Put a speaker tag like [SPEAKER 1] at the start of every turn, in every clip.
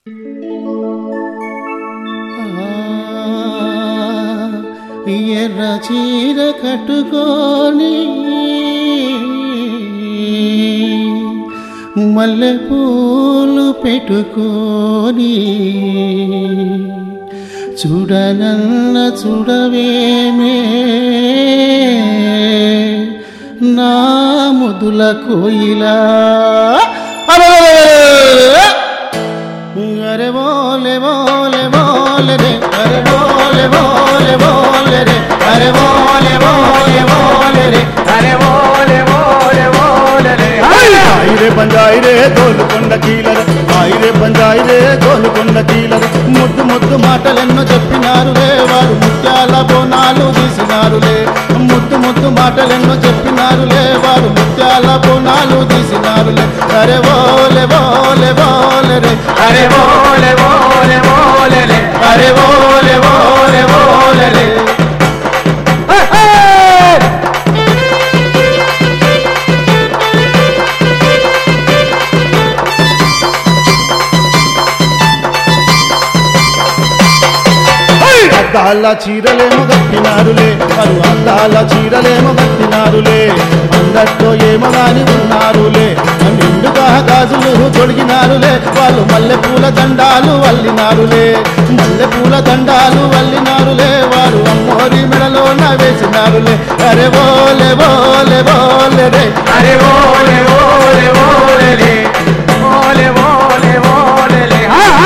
[SPEAKER 1] ఎర్ర చీర కట్టుకొని మల్లె పూలు పెట్టుకొని చూడనన్న చూడవేమే నా ముదుల కోయిలా అరే బోలే బోలే బోలే రే అరే బోలే బోలే బోలే రే అరే బోలే బోలే బోలే రే
[SPEAKER 2] అరే ఓలే ఓలే ఓలే రే
[SPEAKER 3] ఆయిరే బంజాయిరే తోలుకొండ కీలర ఆయిరే బంజాయిరే తోలుకొండ కీలర
[SPEAKER 1] ముద్దు ముద్దు మాటలెన్నో చెప్పినారులే వారు ముత్యాల బోనాలు తీసినారులే ముద్దు ముద్దు మాటలెన్నో చెప్పినారులే వారు ముత్యాల బోనాలు తీసినారులే అరే బోలే బోలే బోలే రే
[SPEAKER 2] అరే ఓలే ఓలే ఓలే రే
[SPEAKER 1] అరే బోలే బోలే బోలే రే
[SPEAKER 3] అద్దాల చీరలేమో కట్టినారులే వారు అద్దాల చీరలేమో కట్టినారులే అందరితో ఏమో గాని ఉన్నారులే నిండుగా గాజులు తొడిగినారులే వాళ్ళు మల్లె పూల దండాలు వల్లినారులే మల్లె పూల దండాలు వల్లినారులే వారు అమ్మోరి మెడలోన వేసినారులే అరే బోలే బోలే బోలే రే
[SPEAKER 2] అరే ఓలే ఓలే ఓలే రే ఓలే ఓలే ఓలే రే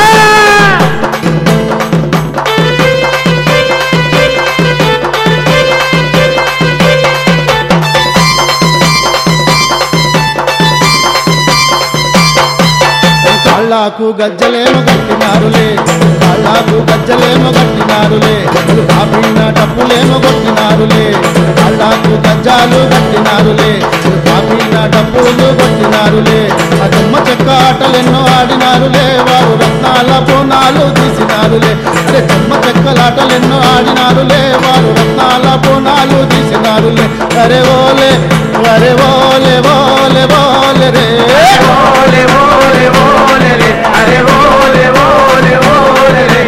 [SPEAKER 1] కాళ్ళకు గజ్జలేమో కట్టినారులే కాళ్ళకు గజ్జలేమో కట్టినారులే కాపిన డప్పులేమో కొట్టినారులే కాళ్ళకు గజ్జాలు కట్టినారులే కాపిన డప్పులు కొట్టినారులే అదమ్మ చెక్క ఆటలెన్నో ఆడినారులే వారు రత్నాల బోనాలు తీసినారులే అరే చెమ్మ చెక్కలాటలెన్నో ఆడినారులే వారు రత్నాల బోనాలు తీసినారులే అరే ఓలే అరే ఓలే ఓలే ఓలే రే
[SPEAKER 2] ఓలే ఓలే ఓలే రే అరే ఓలే ఓలే ఓలే రే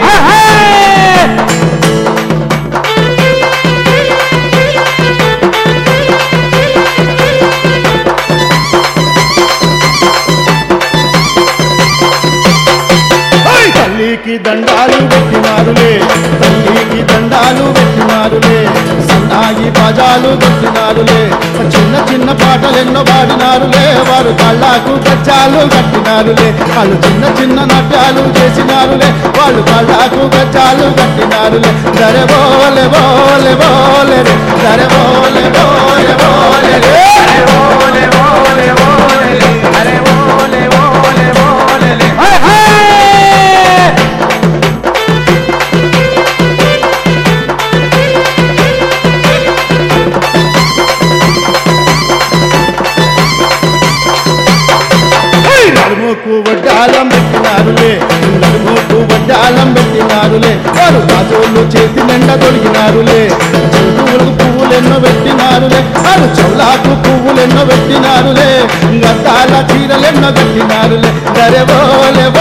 [SPEAKER 3] తల్లికి దండాలు పెట్టినారులే తల్లికి దండాలు పెట్టినారులే
[SPEAKER 1] సన్నాయి బాజాలు కొట్టినారులే చిన్న చిన్న పాటలెన్నో పాడినారులే వారు కళ్ళకు గజ్జాలు కట్టినారులే వాళ్ళు చిన్న చిన్న నాట్యాలు చేసినారులే వాళ్ళు కళ్ళకు గజ్జాలు కట్టినారులే దరే బోలే బోలే బోలే రే దరే బోలే బోలే బోలే రే
[SPEAKER 2] అరే ఓలే ఓలే ఓలే రే అరే ఓలే ఓలే ఓలే రే
[SPEAKER 1] నడుముకు వడ్డాలం పెట్టినారులే నడుముకు వడ్డాలం పెట్టినారులే వారు రాజోళ్ళు చేతి నిండా తొడిగినారులే చెవులకు పువ్వులెన్నో పెట్టినారులే వారు చెవులకు పువ్వులెన్నో పెట్టినారులే గద్దాల చీరలెన్నో కట్టినారులే దరే బోలే